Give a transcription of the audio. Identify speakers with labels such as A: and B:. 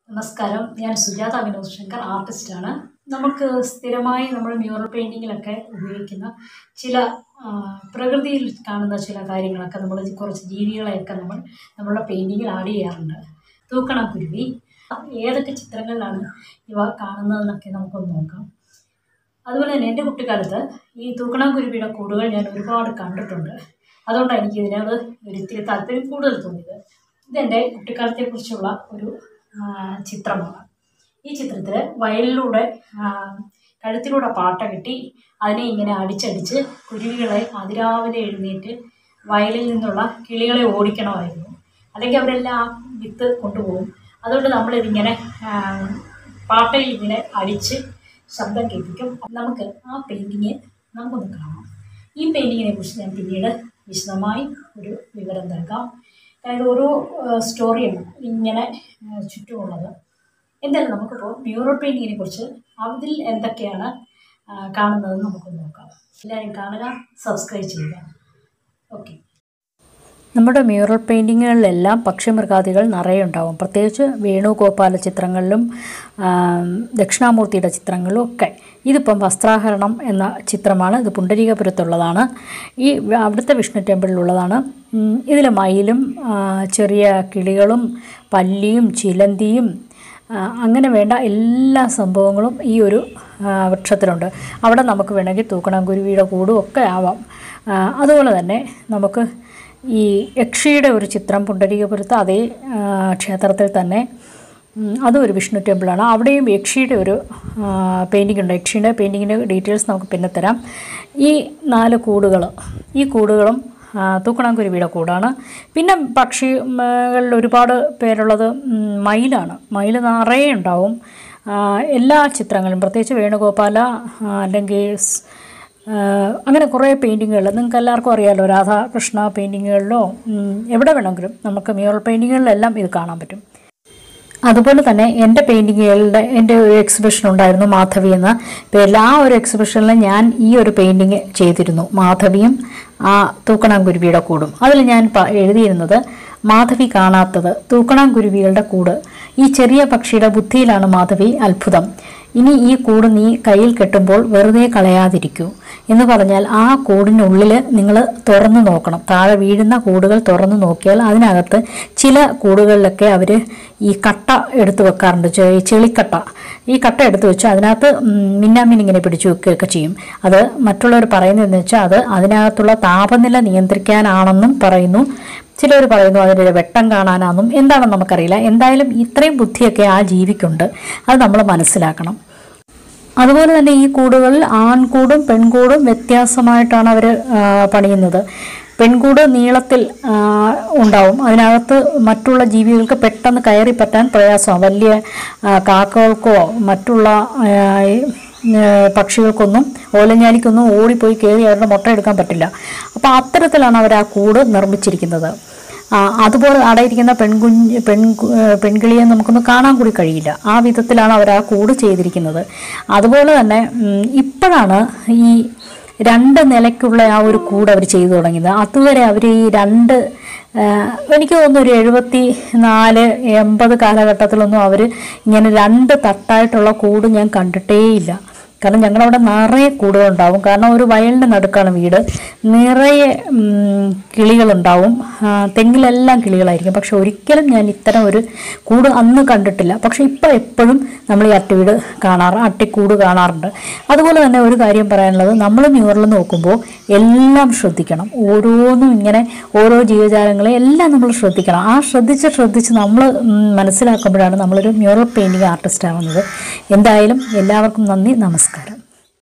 A: നമസ്കാരം ഞാൻ സുജാത വിനോദ് ശങ്കർ ആർട്ടിസ്റ്റാണ് നമുക്ക് സ്ഥിരമായി നമ്മൾ മ്യൂറൽ പെയിൻറ്റിങ്ങിലൊക്കെ ഉപയോഗിക്കുന്ന ചില ആ, പ്രകൃതിയിൽ കാണുന്ന ചില കാര്യങ്ങളൊക്കെ നമ്മൾ കുറച്ച് ജീവികളെയൊക്കെ നമ്മൾ നമ്മളുടെ പെയിൻറ്റിങ്ങിൽ ആഡ് ചെയ്യാറുണ്ട് തൂക്കണക്കുരുവി ഏതൊക്കെ ചിത്രങ്ങളിലാണ് ഇവ കാണുന്നതെന്നൊക്കെ നമുക്കൊന്ന് നോക്കാം അതുപോലെ തന്നെ എൻ്റെ കുട്ടിക്കാലത്ത് ഈ തൂക്കണക്കുരുവിയുടെ കൂടുകൾ ഞാൻ ഒരുപാട് കണ്ടിട്ടുണ്ട് അതുകൊണ്ടാണ് എനിക്ക് ഇതിനോട് ഒരു ഇത്തിരി താല്പര്യം കൂടുതൽ തോന്നിയത് ഇതെൻ്റെ കുട്ടിക്കാലത്തെക്കുറിച്ചുള്ള ഒരു ആ, ചിത്രമാണ് ഈ ചിത്രത്തിൽ വയലിലൂടെ ആ, കഴുത്തിലൂടെ പാട്ട കെട്ടി അതിനെ ഇങ്ങനെ അടിച്ചടിച്ച് കുരുവികളെ അതിരാവിലെ എഴുന്നേറ്റ് വയലിൽ നിന്നുള്ള കിളികളെ ഓടിക്കണമായിരുന്നു അല്ലെങ്കിൽ അവരെല്ലാം ആ വിത്ത് കൊണ്ടുപോകും അതുകൊണ്ട് നമ്മളിതിങ്ങനെ ആ, പാട്ടയിൽ ഇങ്ങനെ അടിച്ച് ശബ്ദം കേൾപ്പിക്കും നമുക്ക് ആ പെയിൻറ്റിങ് നമുക്കൊന്ന് കാണാം ഈ പെയിൻറ്റിങ്ങിനെ കുറിച്ച് ഞാൻ പിന്നീട് വിശദമായി ഒരു വിവരം നൽകാം അതായത് ഓരോ സ്റ്റോറിയാണ് ഇങ്ങനെ ആ, ചുറ്റുമുള്ളത് എന്തായാലും നമുക്കിപ്പോൾ മ്യൂറൽ പെയിൻറ്റിങ്ങിനെ കുറിച്ച് അതിൽ എന്തൊക്കെയാണ് ആ, കാണുന്നതെന്ന് നമുക്ക് നോക്കാം എല്ലാവരും കാണുക സബ്സ്ക്രൈബ് ചെയ്യുക ഓക്കെ
B: നമ്മുടെ മ്യൂറൽ പെയിൻറ്റിങ്ങുകളിലെല്ലാം പക്ഷിമൃഗാദികൾ നിറയെ ഉണ്ടാവും പ്രത്യേകിച്ച് വേണുഗോപാല ചിത്രങ്ങളിലും ആം, ദക്ഷിണാമൂർത്തിയുടെ ചിത്രങ്ങളിലും ഒക്കെ ഇതിപ്പം വസ്ത്രാഹരണം എന്ന ചിത്രമാണ് ഇത് പുണ്ടരീകപുരത്തുള്ളതാണ് ഈ വ- അവിടുത്തെ വിഷ്ണു ടെമ്പിളിലുള്ളതാണ് ഇതിൽ മയിലും ആ, ചെറിയ കിളികളും പല്ലിയും ചിലന്തിയും ആ, അങ്ങനെ വേണ്ട എല്ലാ സംഭവങ്ങളും ഈ ഒരു ആ, വൃക്ഷത്തിലുണ്ട് അവിടെ നമുക്ക് വേണമെങ്കിൽ തൂക്കണാങ്കുരുവിയുടെ കൂടും ഒക്കെ ആവാം ആ, അതുപോലെ തന്നെ നമുക്ക് ഈ യക്ഷിയുടെ ഒരു ചിത്രം പുണ്ടരീകപുരത്ത് അതേ ആ, ക്ഷേത്രത്തിൽ തന്നെ ഉം, അതും ഒരു വിഷ്ണു ടെമ്പിളാണ് അവിടെയും യക്ഷിയുടെ ഒരു പെയിൻറ്റിംഗ് ഉണ്ട് യക്ഷിയുടെ പെയിൻറ്റിങ്ങിൻ്റെ ഡീറ്റെയിൽസ് നമുക്ക് പിന്നെ തരാം ഈ നാല് കൂടുകൾ ഈ കൂടുകളും ആ, തൂക്കണാങ്കുരുവിയുടെ കൂടാണ് പിന്നെ പക്ഷികളിൽ ഒരുപാട് പേരുള്ളത് ഉം, മയിലാണ് മയിൽ നിറയെ ഉണ്ടാവും ആ, എല്ലാ ചിത്രങ്ങളും പ്രത്യേകിച്ച് വേണുഗോപാല ആ, അല്ലെങ്കിൽ സ്- ആ, അങ്ങനെ കുറേ പെയിൻറ്റിങ്ങുകൾ നിങ്ങൾക്ക് എല്ലാവർക്കും അറിയാമല്ലോ രാധാകൃഷ്ണ പെയിൻറ്റിങ്ങുകളിലോ ഉം, എവിടെ വേണമെങ്കിലും നമുക്ക് മ്യൂറൽ പെയിൻറ്റിങ്ങുകളിലെല്ലാം ഇത് കാണാൻ പറ്റും അതുപോലെ തന്നെ എൻ്റെ പെയിൻറ്റിങ്ങുകളുടെ എൻ്റെ ഒരു എക്സിബിഷൻ ഉണ്ടായിരുന്നു മാധവി എന്ന പേരിൽ ആ ഒരു എക്സിബിഷനിൽ ഞാൻ ഈ ഒരു പെയിൻറ്റിങ് ചെയ്തിരുന്നു മാധവിയും ആ തൂക്കണാങ്കുരുവിയുടെ കൂടും അതിൽ ഞാൻ പ- എഴുതിയിരുന്നത് മാധവി കാണാത്തത് തൂക്കണാങ്കുരുവികളുടെ കൂട് ഈ ചെറിയ പക്ഷിയുടെ ബുദ്ധിയിലാണ് മാധവി അത്ഭുതം ഇനി ഈ കൂട് നീ കയ്യിൽ കെട്ടുമ്പോൾ വെറുതെ കളയാതിരിക്കൂ എന്ന് പറഞ്ഞാൽ ആ കൂടിനുള്ളിൽ നിങ്ങൾ തുറന്നു നോക്കണം താഴെ വീഴുന്ന കൂടുകൾ തുറന്നു നോക്കിയാൽ അതിനകത്ത് ചില കൂടുകളിലൊക്കെ അവർ ഈ കട്ട എടുത്തു വെക്കാറുണ്ട് ചെ- ഈ ചെളിക്കട്ട ഈ കട്ട എടുത്തു വെച്ച് അതിനകത്ത് ഉം, മിന്നാമിൻ ഇങ്ങനെ പിടിച്ചു വെക്കുകയൊക്കെ ചെയ്യും അത് മറ്റുള്ളവർ പറയുന്നതെന്ന് വെച്ചാൽ അത് അതിനകത്തുള്ള താപനില നിയന്ത്രിക്കാനാണെന്നും പറയുന്നു ചിലർ പറയുന്നു അതിൻ്റെ വെട്ടം കാണാനാണെന്നും എന്താണെന്ന് നമുക്കറിയില്ല എന്തായാലും ഇത്രയും ബുദ്ധിയൊക്കെ ആ ജീവിക്കുണ്ട് അത് നമ്മൾ മനസ്സിലാക്കണം അതുപോലെ തന്നെ ഈ കൂടുകളിൽ ആൺകൂടും പെൺകൂടും വ്യത്യാസമായിട്ടാണ് അവർ പണിയുന്നത് പെൺകൂട് നീളത്തിൽ ആ, ഉണ്ടാവും അതിനകത്ത് മറ്റുള്ള ജീവികൾക്ക് പെട്ടെന്ന് കയറി പറ്റാൻ പ്രയാസമാണ് വലിയ ആ, കാക്കകൾക്കോ മറ്റുള്ള ആ, ഈ, ആ, പക്ഷികൾക്കൊന്നും ഓലഞ്ഞാലിക്കൊന്നും ഓടിപ്പോയി കയറി അവരുടെ മുട്ട എടുക്കാൻ പറ്റില്ല അപ്പോൾ അത്തരത്തിലാണ് അവർ ആ കൂട് നിർമ്മിച്ചിരിക്കുന്നത് ആ, അതുപോലെ അടയിരിക്കുന്ന പെൺകുഞ്ഞ് പെൺ പെൺകിളിയെ നമുക്കൊന്ന് കാണാൻ കൂടി കഴിയില്ല ആ വിധത്തിലാണ് അവർ ആ കൂട് ചെയ്തിരിക്കുന്നത് അതുപോലെ തന്നെ ഉം, ഇപ്പോഴാണ് ഈ രണ്ട് നിലയ്ക്കുള്ള ആ ഒരു കൂട് അവർ ചെയ്തു തുടങ്ങിയത് അതുവരെ അവർ ഈ രണ്ട് ആ, എനിക്ക് തോന്നുന്നു ഒരു എഴുപത്തി നാല് എൺപത് കാലഘട്ടത്തിലൊന്നും അവർ ഇങ്ങനെ രണ്ട് തട്ടായിട്ടുള്ള കൂട് ഞാൻ കണ്ടിട്ടേയില്ല കാരണം ഞങ്ങളവിടെ നിറയെ കൂടുകളുണ്ടാവും കാരണം ഒരു വയലിൻ്റെ നടുക്കാണ് വീട് നിറയെ ഉം, കിളികളുണ്ടാവും ആ, തെങ്ങിലെല്ലാം കിളികളായിരിക്കും പക്ഷെ ഒരിക്കലും ഞാൻ ഇത്തരം ഒരു കൂട് അന്ന് കണ്ടിട്ടില്ല പക്ഷെ ഇപ്പോൾ എപ്പോഴും നമ്മൾ ഈ അട്ടിവീട് കാണാറ് അട്ടിക്കൂട് കാണാറുണ്ട് അതുപോലെ തന്നെ ഒരു കാര്യം പറയാനുള്ളത് നമ്മൾ മ്യൂറൽ നോക്കുമ്പോൾ എല്ലാം ശ്രദ്ധിക്കണം ഓരോന്നും ഇങ്ങനെ ഓരോ ജീവജാലങ്ങളെ എല്ലാം നമ്മൾ ശ്രദ്ധിക്കണം ആ ശ്രദ്ധിച്ച് ശ്രദ്ധിച്ച് നമ്മൾ ഉം, മനസ്സിലാക്കുമ്പോഴാണ് നമ്മളൊരു മ്യൂറൽ പെയിൻറ്റിങ് ആർട്ടിസ്റ്റ് ആവുന്നത് എന്തായാലും എല്ലാവർക്കും നന്ദി നമസ്കാരം